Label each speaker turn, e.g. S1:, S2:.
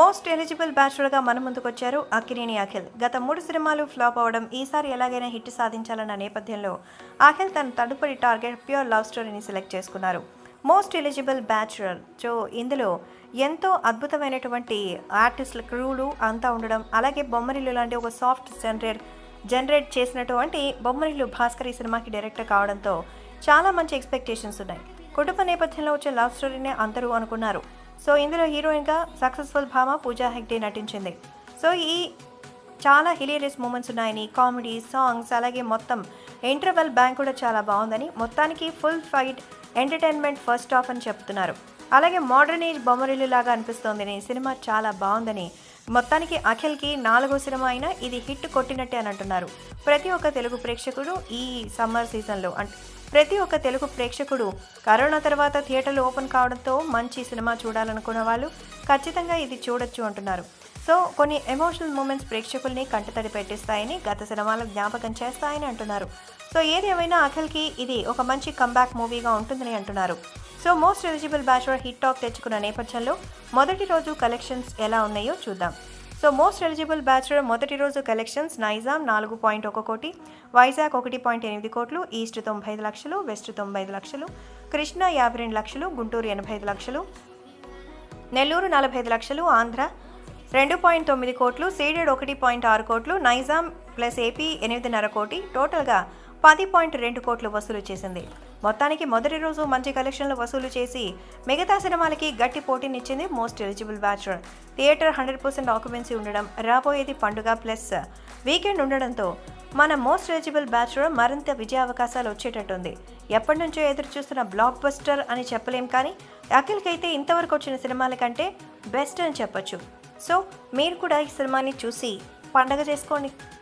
S1: most eligible బ్యాచులర్గా మన ముందుకొచ్చారు అక్కినేని అఖిల్ గత మూడు సినిమాలు ఫ్లాప్ అవడం ఈసారి ఎలాగైనా హిట్ సాధించాలన్న నేపథ్యంలో అఖిల్ తన తదుపరి టార్గెట్ ప్యూర్ లవ్ స్టోరీని సెలెక్ట్ చేసుకున్నారు మోస్ట్ ఎలిజిబుల్ బ్యాచులర్ సో ఇందులో ఎంతో అద్భుతమైనటువంటి ఆర్టిస్టుల క్రూలు అంతా ఉండడం అలాగే బొమ్మరిల్లు లాంటి ఒక సాఫ్ట్ జనరేట్ జనరేట్ చేసినటువంటి బొమ్మరిల్లు భాస్కర్ ఈ సినిమాకి డైరెక్టర్ కావడంతో చాలా మంచి ఎక్స్పెక్టేషన్స్ ఉన్నాయి కుటుంబ నేపథ్యంలో వచ్చే లవ్ స్టోరీనే అందరూ అనుకున్నారు సో ఇందులో హీరోయిన్గా సక్సెస్ఫుల్ భామ పూజా హెగ్డే నటించింది సో ఈ చాలా హిలేరియస్ మూమెంట్స్ ఉన్నాయని కామెడీ సాంగ్స్ అలాగే మొత్తం ఇంటర్వెల్ బ్యాంక్ కూడా చాలా బాగుందని మొత్తానికి full fight entertainment first half అని చెప్తున్నారు అలాగే మోడర్న్ ఏజ్ బొమ్మరిల్లు లాగా అనిపిస్తోందని సినిమా చాలా బాగుందని మొత్తానికి అఖిల్కి నాలుగో సినిమా అయినా ఇది హిట్ కొట్టినట్టే అని అంటున్నారు ప్రతి ఒక్క తెలుగు ప్రేక్షకుడు ఈ సమ్మర్ సీజన్లో అంటే ప్రతి ఒక్క తెలుగు ప్రేక్షకుడు కరోనా తర్వాత థియేటర్లు ఓపెన్ కావడంతో మంచి సినిమా చూడాలనుకున్న వాళ్ళు ఖచ్చితంగా ఇది చూడొచ్చు అంటున్నారు సో కొన్ని ఎమోషనల్ మూమెంట్స్ ప్రేక్షకుల్ని కంటతడి పెట్టిస్తాయని గత సినిమాలు జ్ఞాపకం చేస్తాయని అంటున్నారు సో ఏది ఏమైనా అఖిల్కి ఇది ఒక మంచి కంబ్యాక్ మూవీగా ఉంటుందని అంటున్నారు so most eligible bachelor hit talk తెచ్చుకున్న నేపథ్యంలో మొదటి రోజు కలెక్షన్స్ ఎలా ఉన్నాయో చూద్దాం సో మోస్ట్ ఎలిజిబుల్ బ్యాచులర్ మొదటి రోజు కలెక్షన్స్ నైజాం నాలుగు పాయింట్ ఒక కోటి వైజాగ్ ఒకటి పాయింట్ ఎనిమిది కోట్లు ఈస్ట్ తొంభై ఐదు లక్షలు వెస్ట్ తొంభై ఐదు లక్షలు కృష్ణా యాభై రెండు లక్షలు గుంటూరు ఎనభై ఐదు లక్షలు నెల్లూరు నలభై ఐదు లక్షలు ఆంధ్ర రెండు పాయింట్ తొమ్మిది కోట్లు సీడెడ్ ఒకటి పాయింట్ ఆరు కోట్లు నైజాం ప్లస్ ఏపీ ఎనిమిదిన్నర కోటి టోటల్గా పది పాయింట్ రెండు కోట్లు వసూలు చేసింది మొత్తానికి మొదటి రోజు మంచి కలెక్షన్లు వసూలు చేసి మిగతా సినిమాలకి గట్టి పోటీనిచ్చింది most eligible bachelor theatre hundred percent occupancy ఉండడం రాబోయేది పండుగ ప్లస్ వీకెండ్ ఉండడంతో మన మోస్ట్ ఎలిజిబుల్ బ్యాచులర్ మరింత విజయ అవకాశాలు వచ్చేటట్టుంది ఎప్పటి నుంచో ఎదురు చూస్తున్న బ్లాక్ బస్టర్ అని చెప్పలేం కానీ అఖిల్కైతే ఇంతవరకు వచ్చిన సినిమాల కంటే బెస్ట్ అని చెప్పొచ్చు సో మీరు కూడా ఈ సినిమాని చూసి పండగ చేసుకోండి